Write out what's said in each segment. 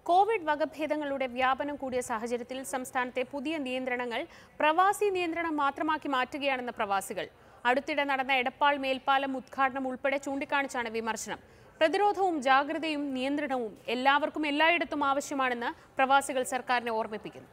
Covid വകഭേദങ്ങളുടെ വ്യാപനം കൂടിയ സാഹചര്യത്തിൽ സംസ്ഥാനത്തെ പുതിയ നിയന്ത്രണങ്ങൾ പ്രവാസി നിയന്ത്രണം മാത്രമാക്കി മാറ്റുകയാണെന്ന് പ്രവാസികൾ അടുത്തിടെ നടന്ന എടപ്പാൾ മേൽപ്പാലം ഉദ്ഘാടനം ഉൾപ്പെടെ ചൂണ്ടിക്കാണിച്ചാണ് വിമർശനം പ്രതിരോധവും ജാഗ്രതയും നിയന്ത്രണവും എല്ലാവർക്കും എല്ലായിടത്തും ആവശ്യമാണെന്ന് പ്രവാസികൾ സർക്കാരിനെ ഓർമ്മിപ്പിക്കുന്നു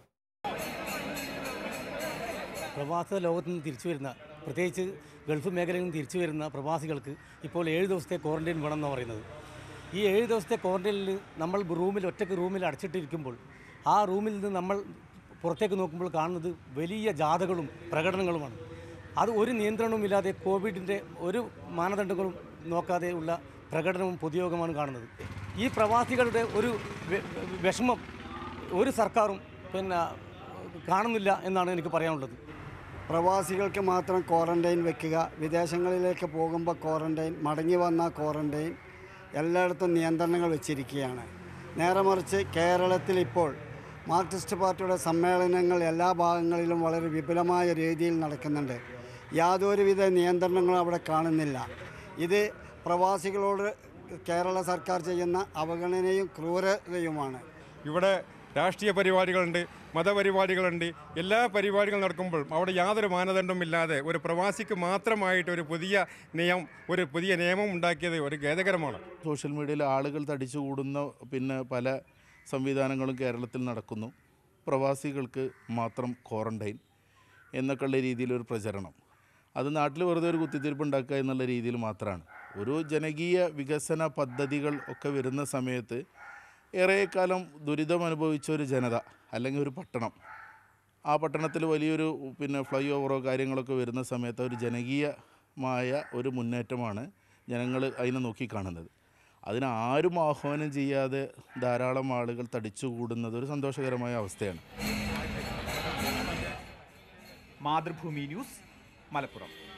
പ്രവാസ ലോകത്ത് നിന്ന് തിരിച്ചു വരുന്ന പ്രത്യേകിച്ച് ഗൾഫ് മേഖലയിൽ നിന്ന് തിരിച്ചു വരുന്ന പ്രവാസികൾക്ക് ഇപ്പോൾ ഏഴ് ദിവസത്തെ ക്വാറന്റൈൻ വേണമെന്നാണ് പറയുന്നത് ഈ ഏഴ് ദിവസത്തെ ക്വാറന്റൈനിൽ നമ്മൾ റൂമിൽ ഒറ്റയ്ക്ക് റൂമിൽ അടച്ചിട്ടിരിക്കുമ്പോൾ ആ റൂമിൽ നിന്ന് നമ്മൾ പുറത്തേക്ക് നോക്കുമ്പോൾ കാണുന്നത് വലിയ ജാഥകളും പ്രകടനങ്ങളുമാണ് അത് ഒരു നിയന്ത്രണവുമില്ലാതെ കോവിഡിൻ്റെ ഒരു മാനദണ്ഡങ്ങളും നോക്കാതെ ഉള്ള പ്രകടനവും പൊതുയോഗമാണ് കാണുന്നത് ഈ പ്രവാസികളുടെ ഒരു വെ- വിഷമം ഒരു സർക്കാരും പിന്നെ കാണുന്നില്ല എന്നാണ് എനിക്ക് പറയാനുള്ളത് പ്രവാസികൾക്ക് മാത്രം ക്വാറന്റൈൻ വെക്കുക വിദേശങ്ങളിലേക്ക് പോകുമ്പോൾ ക്വാറന്റൈൻ മടങ്ങി വന്ന ക്വാറന്റൈൻ എല്ലായിടത്തും നിയന്ത്രണങ്ങൾ വെച്ചിരിക്കുകയാണ് നേരെ മറിച്ച് കേരളത്തിൽ ഇപ്പോൾ മാർക്സിസ്റ്റ് പാർട്ടിയുടെ സമ്മേളനങ്ങൾ എല്ലാ ഭാഗങ്ങളിലും വളരെ വിപുലമായ രീതിയിൽ നടക്കുന്നുണ്ട് യാതൊരുവിധ നിയന്ത്രണങ്ങളും അവിടെ കാണുന്നില്ല ഇത് പ്രവാസികളോട് കേരള സർക്കാർ ചെയ്യുന്ന അവഗണനയും ക്രൂരതയുമാണ് ഇവിടെ രാഷ്ട്രീയ പരിപാടികളുണ്ട് മതപരിപാടികളുണ്ട് എല്ലാ പരിപാടികളും നടക്കുമ്പോൾ അവിടെ യാതൊരു മാനദണ്ഡവുമില്ലാതെ ഒരു പ്രവാസിക്ക് മാത്രമായിട്ട് ഒരു പുതിയ നിയമം ഒരു പുതിയ നിയമം ഉണ്ടാക്കിയത് ഒരു ഖേദകരമാണ് സോഷ്യൽ മീഡിയയിൽ ആളുകൾ തടിച്ചു കൂടുന്ന പിന്നെ പല സംവിധാനങ്ങളും കേരളത്തിൽ നടക്കുന്നു പ്രവാസികൾക്ക് മാത്രം ക്വാറന്റൈൻ എന്നൊക്കെയുള്ള രീതിയിലൊരു പ്രചരണം അത് നാട്ടിൽ വെറുതെ ഒരു കുത്തിത്തിരിപ്പ് ഉണ്ടാക്കുക എന്നുള്ള രീതിയിൽ മാത്രമാണ് ഒരു ജനകീയ വികസന പദ്ധതികൾ ഒക്കെ വരുന്ന സമയത്ത് ഏറെക്കാലം ദുരിതം അനുഭവിച്ച ഒരു ജനത അല്ലെങ്കിൽ ഒരു പട്ടണം ആ പട്ടണത്തിൽ വലിയൊരു പിന്നെ ഫ്ലൈ ഓവറോ കാര്യങ്ങളൊക്കെ വരുന്ന സമയത്ത് ഒരു ജനകീയമായ ഒരു മുന്നേറ്റമാണ് ജനങ്ങൾ അതിനെ നോക്കിക്കാണുന്നത് അതിന് ആരും ആഹ്വാനം ചെയ്യാതെ ധാരാളം ആളുകൾ തടിച്ചുകൂടുന്നത് ഒരു സന്തോഷകരമായ അവസ്ഥയാണ് മാതൃഭൂമി ന്യൂസ് മലപ്പുറം